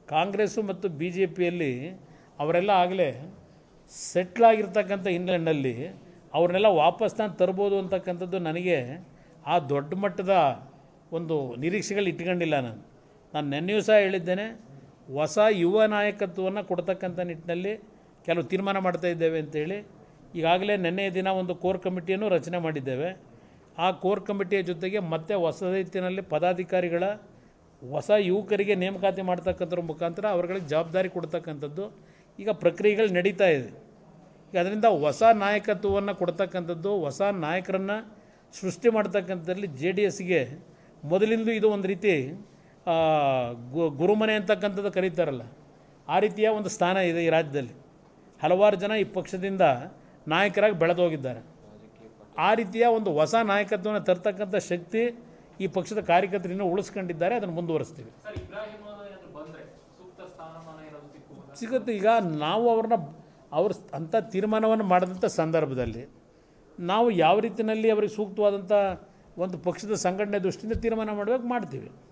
ಕಾಂಗ್ರೆಸ್ಸು ಮತ್ತು B J ಪಿಯಲ್ಲಿ ಅವರೆಲ್ಲ ಆಗಲೇ ಸೆಟ್ಲಾಗಿರ್ತಕ್ಕಂಥ ಇಂಗ್ಲೆಂಡಲ್ಲಿ ಅವ್ರನ್ನೆಲ್ಲ ವಾಪಸ್ ನಾನು ತರ್ಬೋದು ಅಂತಕ್ಕಂಥದ್ದು ನನಗೆ ಆ ದೊಡ್ಡ ಮಟ್ಟದ ಒಂದು ನಿರೀಕ್ಷೆಗಳು ಇಟ್ಕೊಂಡಿಲ್ಲ ನಾನು ನಾನು ನೆನ್ನೆಯೂ ಸಹ ಹೇಳಿದ್ದೇನೆ ಹೊಸ ಯುವ ನಾಯಕತ್ವವನ್ನು ಕೊಡ್ತಕ್ಕಂಥ ನಿಟ್ಟಿನಲ್ಲಿ ಕೆಲವು ತೀರ್ಮಾನ ಮಾಡ್ತಾ ಇದ್ದೇವೆ ಅಂತೇಳಿ ಈಗಾಗಲೇ ನಿನ್ನೆಯ ದಿನ ಒಂದು ಕೋರ್ ಕಮಿಟಿಯನ್ನು ರಚನೆ ಮಾಡಿದ್ದೇವೆ ಆ ಕೋರ್ ಕಮಿಟಿಯ ಜೊತೆಗೆ ಮತ್ತೆ ಹೊಸ ರೀತಿಯಲ್ಲಿ ಪದಾಧಿಕಾರಿಗಳ ಹೊಸ ಯುವಕರಿಗೆ ನೇಮಕಾತಿ ಮಾಡ್ತಕ್ಕಂಥದ್ರ ಮುಖಾಂತರ ಅವ್ರುಗಳಿಗೆ ಜವಾಬ್ದಾರಿ ಕೊಡ್ತಕ್ಕಂಥದ್ದು ಈಗ ಪ್ರಕ್ರಿಯೆಗಳು ನಡೀತಾ ಇದೆ ಈಗ ಅದರಿಂದ ಹೊಸ ನಾಯಕತ್ವವನ್ನು ಕೊಡ್ತಕ್ಕಂಥದ್ದು ಹೊಸ ನಾಯಕರನ್ನು ಸೃಷ್ಟಿ ಮಾಡ್ತಕ್ಕಂಥದ್ರಲ್ಲಿ ಜೆ ಡಿ ಎಸ್ಗೆ ಮೊದಲಿಂದ ಇದು ಒಂದು ರೀತಿ ಆ, ಗು- ಗುರುಮನೆ ಅಂತಕ್ಕಂಥದ್ದು ಕರೀತಾರಲ್ಲ ಆ ರೀತಿಯ ಒಂದು ಸ್ಥಾನ ಇದೆ ಈ ರಾಜ್ಯದಲ್ಲಿ ಹಲವಾರು ಜನ ಈ ಪಕ್ಷದಿಂದ ನಾಯಕರಾಗಿ ಬೆಳೆದು ಹೋಗಿದ್ದಾರೆ ಆ ರೀತಿಯ ಒಂದು ಹೊಸ ನಾಯಕತ್ವವನ್ನು ತರ್ತಕ್ಕಂಥ ಶಕ್ತಿ ಈ ಪಕ್ಷದ ಕಾರ್ಯಕರ್ತರು ಇನ್ನೂ ಉಳಿಸ್ಕೊಂಡಿದ್ದಾರೆ ಅದನ್ನು ಮುಂದುವರಿಸ್ತೀವಿ ಸರ್ ಇಬ್ರಾಹಿಂ ಏನಾದ್ರು ಬಂದ್ರೆ ಸೂಕ್ತ ಸ್ಥಾನಮಾನ ಏನಾದ್ರು ಸಿಕ್ಕುವುದಾ ಸಿಗುತ್ತೆ ಈಗ ನಾವು ಅವ್ರನ್ನ ಅವ್ರ ಅಂಥ ತೀರ್ಮಾನವನ್ನು ಮಾಡಿದಂಥ ಸಂದರ್ಭದಲ್ಲಿ ನಾವು ಯಾವ ರೀತಿಯಲ್ಲಿ ಅವರಿಗೆ ಸೂಕ್ತವಾದಂಥ ಒಂದು ಪಕ್ಷದ ಸಂಘಟನೆ ದೃಷ್ಟಿಯಿಂದ ತೀರ್ಮಾನ ಮಾಡಬೇಕು ಮಾಡ್ತೀವಿ